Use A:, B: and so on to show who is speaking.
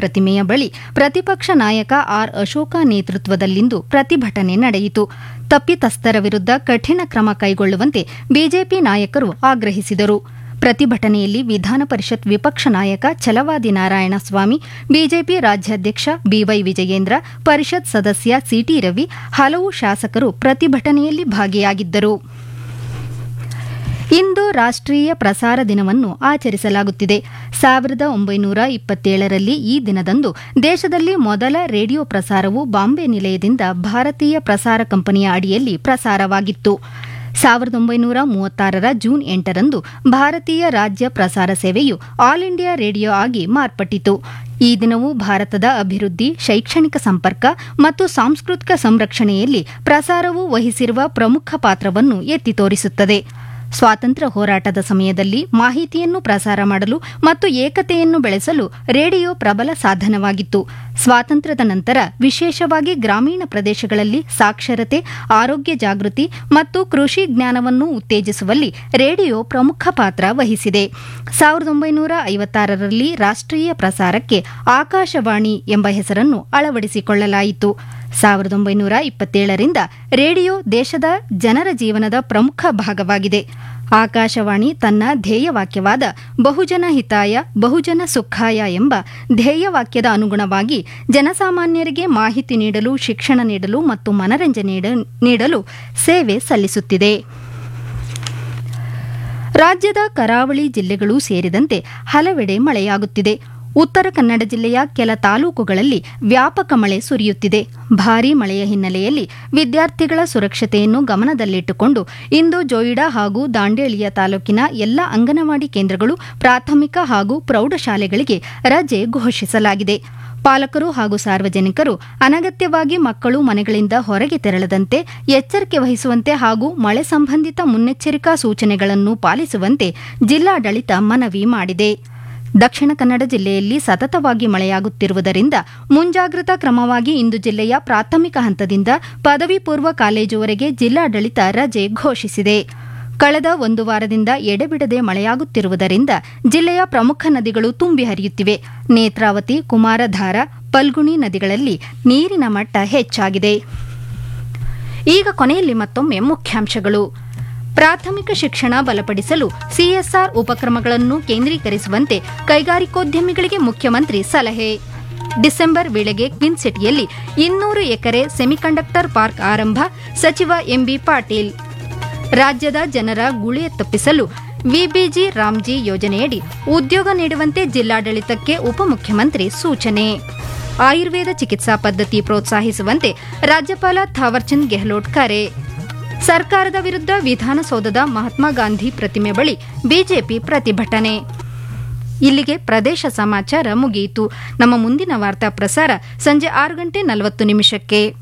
A: ಪ್ರತಿಮೆಯ ಬಳಿ ಪ್ರತಿಪಕ್ಷ ನಾಯಕ ಆರ್ ಅಶೋಕ ನೇತೃತ್ವದಲ್ಲಿಂದು ಪ್ರತಿಭಟನೆ ನಡೆಯಿತು ತಪ್ಪಿತಸ್ಥರ ವಿರುದ್ಧ ಕಠಿಣ ಕ್ರಮ ಕೈಗೊಳ್ಳುವಂತೆ ಬಿಜೆಪಿ ನಾಯಕರು ಆಗ್ರಹಿಸಿದರು ಪ್ರತಿಭಟನೆಯಲ್ಲಿ ವಿಧಾನ ಪರಿಷತ್ ವಿಪಕ್ಷ ನಾಯಕ ಛಲವಾದಿ ನಾರಾಯಣಸ್ವಾಮಿ ಬಿಜೆಪಿ ರಾಜ್ಯಾಧ್ಯಕ್ಷ ಬಿವೈ ವಿಜಯೇಂದ್ರ ಪರಿಷತ್ ಸದಸ್ಯ ಸಿಟಿ ರವಿ ಹಲವು ಶಾಸಕರು ಪ್ರತಿಭಟನೆಯಲ್ಲಿ ಭಾಗಿಯಾಗಿದ್ದರು ಇಂದು ರಾಷ್ಟ್ರೀಯ ಪ್ರಸಾರ ದಿನವನ್ನು ಆಚರಿಸಲಾಗುತ್ತಿದೆ ಸಾವಿರದ ಒಂಬೈನೂರ ಇಪ್ಪತ್ತೇಳರಲ್ಲಿ ಈ ದಿನದಂದು ದೇಶದಲ್ಲಿ ಮೊದಲ ರೇಡಿಯೋ ಪ್ರಸಾರವು ಬಾಂಬೆ ನಿಲಯದಿಂದ ಭಾರತೀಯ ಪ್ರಸಾರ ಕಂಪನಿಯ ಅಡಿಯಲ್ಲಿ ಪ್ರಸಾರವಾಗಿತ್ತು ಸಾವಿರದ ಒಂಬೈನೂರ ಮೂವತ್ತಾರರ ಜೂನ್ ಎಂಟರಂದು ಭಾರತೀಯ ರಾಜ್ಯ ಪ್ರಸಾರ ಸೇವೆಯು ಆಲ್ ಇಂಡಿಯಾ ರೇಡಿಯೋ ಆಗಿ ಮಾರ್ಪಟ್ಟಿತು ಈ ದಿನವು ಭಾರತದ ಅಭಿವೃದ್ಧಿ ಶೈಕ್ಷಣಿಕ ಸಂಪರ್ಕ ಮತ್ತು ಸಾಂಸ್ಕೃತಿಕ ಸಂರಕ್ಷಣೆಯಲ್ಲಿ ಪ್ರಸಾರವು ವಹಿಸಿರುವ ಪ್ರಮುಖ ಪಾತ್ರವನ್ನು ಎತ್ತಿ ತೋರಿಸುತ್ತದೆ ಸ್ವಾತಂತ್ರ್ಯ ಹೋರಾಟದ ಸಮಯದಲ್ಲಿ ಮಾಹಿತಿಯನ್ನು ಪ್ರಸಾರ ಮಾಡಲು ಮತ್ತು ಏಕತೆಯನ್ನು ಬೆಳೆಸಲು ರೇಡಿಯೋ ಪ್ರಬಲ ಸಾಧನವಾಗಿತ್ತು ಸ್ವಾತಂತ್ರ್ಯದ ನಂತರ ವಿಶೇಷವಾಗಿ ಗ್ರಾಮೀಣ ಪ್ರದೇಶಗಳಲ್ಲಿ ಸಾಕ್ಷರತೆ ಆರೋಗ್ಯ ಜಾಗೃತಿ ಮತ್ತು ಕೃಷಿ ಜ್ಞಾನವನ್ನು ಉತ್ತೇಜಿಸುವಲ್ಲಿ ರೇಡಿಯೋ ಪ್ರಮುಖ ಪಾತ್ರ ವಹಿಸಿದೆ ಸಾವಿರದ ಒಂಬೈನೂರ ಐವತ್ತಾರರಲ್ಲಿ ರಾಷ್ಟ್ರೀಯ ಪ್ರಸಾರಕ್ಕೆ ಆಕಾಶವಾಣಿ ಎಂಬ ಹೆಸರನ್ನು ಅಳವಡಿಸಿಕೊಳ್ಳಲಾಯಿತು ಸಾವಿರದ ಒಂಬೈನೂರ ಇಪ್ಪತ್ತೇಳರಿಂದ ರೇಡಿಯೋ ದೇಶದ ಜನರ ಜೀವನದ ಪ್ರಮುಖ ಭಾಗವಾಗಿದೆ ಆಕಾಶವಾಣಿ ತನ್ನ ಧ್ಯೇಯವಾಕ್ಯವಾದ ಬಹುಜನ ಹಿತಾಯ ಬಹುಜನ ಸುಖಾಯ ಎಂಬ ಧ್ಯೇಯವಾಕ್ಯದ ಅನುಗುಣವಾಗಿ ಜನಸಾಮಾನ್ಯರಿಗೆ ಮಾಹಿತಿ ನೀಡಲು ಶಿಕ್ಷಣ ನೀಡಲು ಮತ್ತು ಮನರಂಜನೆ ನೀಡಲು ಸೇವೆ ಸಲ್ಲಿಸುತ್ತಿದೆ ರಾಜ್ಯದ ಕರಾವಳಿ ಜಿಲ್ಲೆಗಳು ಸೇರಿದಂತೆ ಹಲವೆಡೆ ಮಳೆಯಾಗುತ್ತಿದೆ ಉತ್ತರ ಕನ್ನಡ ಜಿಲ್ಲೆಯ ಕೆಲ ತಾಲೂಕುಗಳಲ್ಲಿ ವ್ಯಾಪಕ ಮಳೆ ಸುರಿಯುತ್ತಿದೆ ಭಾರೀ ಮಳೆಯ ಹಿನ್ನೆಲೆಯಲ್ಲಿ ವಿದ್ಯಾರ್ಥಿಗಳ ಸುರಕ್ಷತೆಯನ್ನು ಗಮನದಲ್ಲಿಟ್ಟುಕೊಂಡು ಇಂದು ಜೋಯಿಡಾ ಹಾಗೂ ದಾಂಡೇಳಿಯ ತಾಲೂಕಿನ ಎಲ್ಲ ಅಂಗನವಾಡಿ ಕೇಂದ್ರಗಳು ಪ್ರಾಥಮಿಕ ಹಾಗೂ ಪ್ರೌಢಶಾಲೆಗಳಿಗೆ ರಜೆ ಘೋಷಿಸಲಾಗಿದೆ ಪಾಲಕರು ಹಾಗೂ ಸಾರ್ವಜನಿಕರು ಅನಗತ್ಯವಾಗಿ ಮಕ್ಕಳು ಮನೆಗಳಿಂದ ಹೊರಗೆ ತೆರಳದಂತೆ ಎಚ್ಚರಿಕೆ ವಹಿಸುವಂತೆ ಹಾಗೂ ಮಳೆ ಸಂಬಂಧಿತ ಮುನ್ನೆಚ್ಚರಿಕಾ ಸೂಚನೆಗಳನ್ನು ಪಾಲಿಸುವಂತೆ ಜಿಲ್ಲಾಡಳಿತ ಮನವಿ ಮಾಡಿದೆ ದಕ್ಷಿಣ ಕನ್ನಡ ಜಿಲ್ಲೆಯಲ್ಲಿ ಸತತವಾಗಿ ಮಳೆಯಾಗುತ್ತಿರುವುದರಿಂದ ಮುಂಜಾಗ್ರತಾ ಕ್ರಮವಾಗಿ ಇಂದು ಜಿಲ್ಲೆಯ ಪ್ರಾಥಮಿಕ ಹಂತದಿಂದ ಪದವಿ ಪೂರ್ವ ಕಾಲೇಜುವರೆಗೆ ಜಿಲ್ಲಾಡಳಿತ ರಜೆ ಘೋಷಿಸಿದೆ ಕಳೆದ ಒಂದು ವಾರದಿಂದ ಎಡೆಬಿಡದೆ ಮಳೆಯಾಗುತ್ತಿರುವುದರಿಂದ ಜಿಲ್ಲೆಯ ಪ್ರಮುಖ ನದಿಗಳು ತುಂಬಿ ಹರಿಯುತ್ತಿವೆ ನೇತ್ರಾವತಿ ಕುಮಾರಧಾರ ಪಲ್ಗುಣಿ ನದಿಗಳಲ್ಲಿ ನೀರಿನ ಮಟ್ಟ ಹೆಚ್ಚಾಗಿದೆ ಈಗ ಕೊನೆಯಲ್ಲಿ ಮತ್ತೊಮ್ಮೆ ಮುಖ್ಯಾಂಶಗಳು ಪ್ರಾಥಮಿಕ ಶಿಕ್ಷಣ ಬಲಪಡಿಸಲು ಸಿಎಸ್ಆರ್ ಉಪಕ್ರಮಗಳನ್ನು ಕೇಂದ್ರೀಕರಿಸುವಂತೆ ಕೈಗಾರಿಕೋದ್ಯಮಿಗಳಿಗೆ ಮುಖ್ಯಮಂತ್ರಿ ಸಲಹೆ ಡಿಸೆಂಬರ್ ವೇಳೆಗೆ ಕ್ವಿನ್ ಸಿಟಿಯಲ್ಲಿ ಇನ್ನೂರು ಎಕರೆ ಸೆಮಿಕಂಡಕ್ಟರ್ ಪಾರ್ಕ್ ಆರಂಭ ಸಚಿವ ಎಂಬಿ ಪಾಟೀಲ್ ರಾಜ್ಯದ ಜನರ ಗುಳೆ ತಪ್ಪಿಸಲು ವಿಬಿಜಿ ರಾಮ್ಜಿ ಯೋಜನೆಯಡಿ ಉದ್ಯೋಗ ನೀಡುವಂತೆ ಜಿಲ್ಲಾಡಳಿತಕ್ಕೆ ಉಪಮುಖ್ಯಮಂತ್ರಿ ಸೂಚನೆ ಆಯುರ್ವೇದ ಚಿಕಿತ್ಸಾ ಪದ್ಧತಿ ಪ್ರೋತ್ಸಾಹಿಸುವಂತೆ ರಾಜ್ಯಪಾಲ ಥಾವರ್ಚಂದ್ ಗೆಹ್ಲೋಟ್ ಕರೆ ಸರ್ಕಾರದ ವಿರುದ್ಧ ವಿಧಾನಸೌಧದ ಮಹಾತ್ಮ ಗಾಂಧಿ ಪ್ರತಿಮೆ ಬಳಿ ಬಿಜೆಪಿ ಪ್ರತಿಭಟನೆ ಇಲ್ಲಿಗೆ ಪ್ರದೇಶ ಸಮಾಚಾರ ಮುಗಿಯಿತು ನಮ್ಮ ಮುಂದಿನ ವಾರ್ತಾ ಪ್ರಸಾರ ಸಂಜೆ ಆರು ಗಂಟೆ ನಲವತ್ತು ನಿಮಿಷಕ್ಕೆ